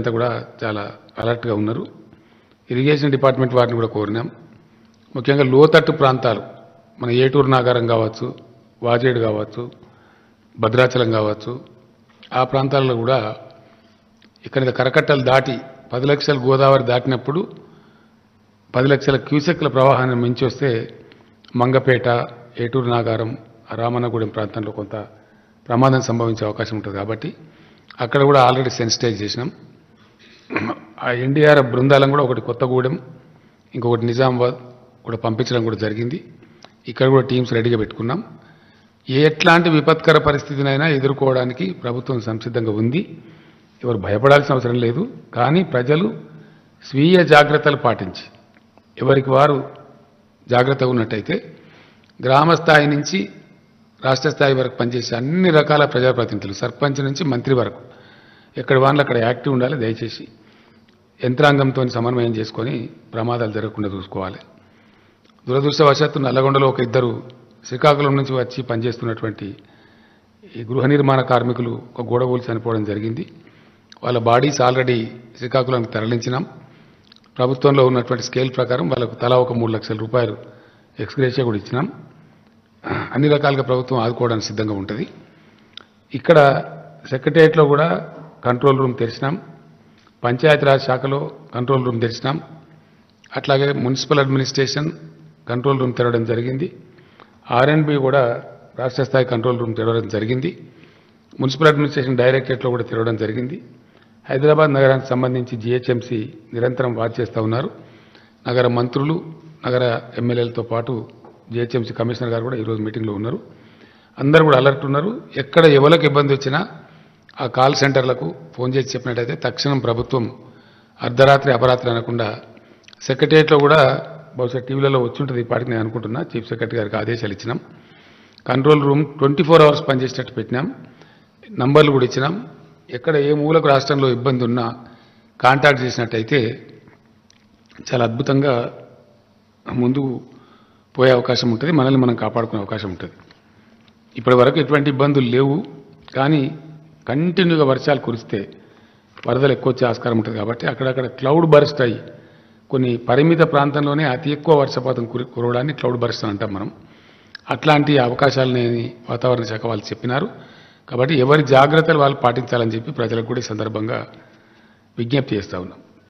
అంతా కూడా చాలా అలర్ట్గా ఉన్నారు ఇరిగేషన్ డిపార్ట్మెంట్ వారిని కూడా కోరినాం ముఖ్యంగా లోతట్టు ప్రాంతాలు మన ఏటూరు నాగారం కావచ్చు వాజేడు కావచ్చు భద్రాచలం కావచ్చు ఆ ప్రాంతాల్లో కూడా ఇక్కడ కరకట్టలు దాటి పది లక్షల గోదావరి దాటినప్పుడు పది లక్షల క్యూసెక్ల ప్రవాహాన్ని మించి వస్తే మంగపేట ఏటూరు నాగారం రామన్నగూడెం ప్రాంతంలో కొంత ప్రమాదం సంభవించే అవకాశం ఉంటుంది కాబట్టి అక్కడ కూడా ఆల్రెడీ సెన్సిటైజ్ చేసినాం ఆ ఎన్డీఆర్ఎఫ్ బృందాలను కూడా ఒకటి కొత్తగూడెం ఇంకొకటి నిజామాబాద్ కూడా పంపించడం కూడా జరిగింది ఇక్కడ కూడా టీమ్స్ రెడీగా పెట్టుకున్నాం ఎట్లాంటి విపత్కర పరిస్థితినైనా ఎదుర్కోవడానికి ప్రభుత్వం సంసిద్ధంగా ఉంది ఎవరు భయపడాల్సిన అవసరం లేదు కానీ ప్రజలు స్వీయ జాగ్రత్తలు పాటించి ఎవరికి వారు జాగ్రత్తగా ఉన్నట్టయితే గ్రామ స్థాయి నుంచి రాష్ట్ర స్థాయి వరకు పనిచేసే అన్ని రకాల ప్రజాప్రతినిధులు సర్పంచ్ నుంచి మంత్రి వరకు ఎక్కడ వాళ్ళు అక్కడ యాక్టివ్ ఉండాలి దయచేసి యంత్రాంగంతో సమన్వయం చేసుకొని ప్రమాదాలు జరగకుండా చూసుకోవాలి దురదృష్టవశాత్తు నల్లగొండలో ఒక ఇద్దరు శ్రీకాకుళం నుంచి వచ్చి పనిచేస్తున్నటువంటి ఈ గృహ నిర్మాణ కార్మికులు ఒక గోడగూలు చనిపోవడం జరిగింది వాళ్ళ బాడీస్ ఆల్రెడీ శ్రీకాకుళంకి తరలించినాం ప్రభుత్వంలో ఉన్నటువంటి స్కేల్ ప్రకారం వాళ్ళకు తలా ఒక మూడు లక్షల రూపాయలు ఎక్స్గ్రేషియా కూడా ఇచ్చినాం అన్ని రకాలుగా ప్రభుత్వం ఆదుకోవడానికి సిద్ధంగా ఉంటుంది ఇక్కడ సెక్రటేరియట్లో కూడా కంట్రోల్ రూమ్ తెరిచినాం పంచాయతీరాజ్ శాఖలో కంట్రోల్ రూమ్ తెరిచినాం అట్లాగే మున్సిపల్ అడ్మినిస్ట్రేషన్ కంట్రోల్ రూమ్ తెరవడం జరిగింది ఆర్ఎండ్బి కూడా రాష్ట్ర స్థాయి కంట్రోల్ రూమ్ తెరవడం జరిగింది మున్సిపల్ అడ్మినిస్ట్రేషన్ డైరెక్టరేట్లో కూడా తెరవడం జరిగింది హైదరాబాద్ నగరానికి సంబంధించి జిహెచ్ఎంసీ నిరంతరం వాచ్ చేస్తూ ఉన్నారు నగర మంత్రులు నగర ఎమ్మెల్యేలతో పాటు జిహెచ్ఎంసీ కమిషనర్ గారు కూడా ఈరోజు మీటింగ్లో ఉన్నారు అందరూ కూడా అలర్ట్ ఉన్నారు ఎక్కడ ఎవరికి ఇబ్బంది వచ్చినా ఆ కాల్ సెంటర్లకు ఫోన్ చేసి చెప్పినట్టయితే తక్షణం ప్రభుత్వం అర్ధరాత్రి అపరాత్రి అనకుండా సెక్రటరియట్లో కూడా బహుశా టీవీలలో వచ్చి ఉంటుంది ఈ పాటికి నేను అనుకుంటున్నా చీఫ్ సెక్రటరీ గారికి ఆదేశాలు ఇచ్చినాం control room twenty four hours పనిచేసేటట్టు పెట్టినాం నంబర్లు కూడా ఇచ్చినాం ఎక్కడ ఏ మూలకు రాష్ట్రంలో ఇబ్బంది ఉన్నా కాంటాక్ట్ చేసినట్టయితే చాలా అద్భుతంగా ముందు పోయే అవకాశం ఉంటుంది మనల్ని మనం కాపాడుకునే అవకాశం ఉంటుంది ఇప్పటి వరకు ఎటువంటి ఇబ్బందులు లేవు కానీ కంటిన్యూగా వర్షాలు కురిస్తే వరదలు ఎక్కువ వచ్చే ఆస్కారం ఉంటుంది కాబట్టి అక్కడక్కడ క్లౌడ్ బర్స్ట్ అయ్యి కొన్ని పరిమిత ప్రాంతంలోనే అతి ఎక్కువ వర్షపాతం కురి కురవడాన్ని క్లౌడ్ బర్స్ట్ అని అంటాం మనం అట్లాంటి అవకాశాలని వాతావరణ శాఖ వాళ్ళు చెప్పినారు కాబట్టి ఎవరి జాగ్రత్తలు వాళ్ళు పాటించాలని చెప్పి ప్రజలకు కూడా ఈ సందర్భంగా విజ్ఞప్తి చేస్తా ఉన్నాం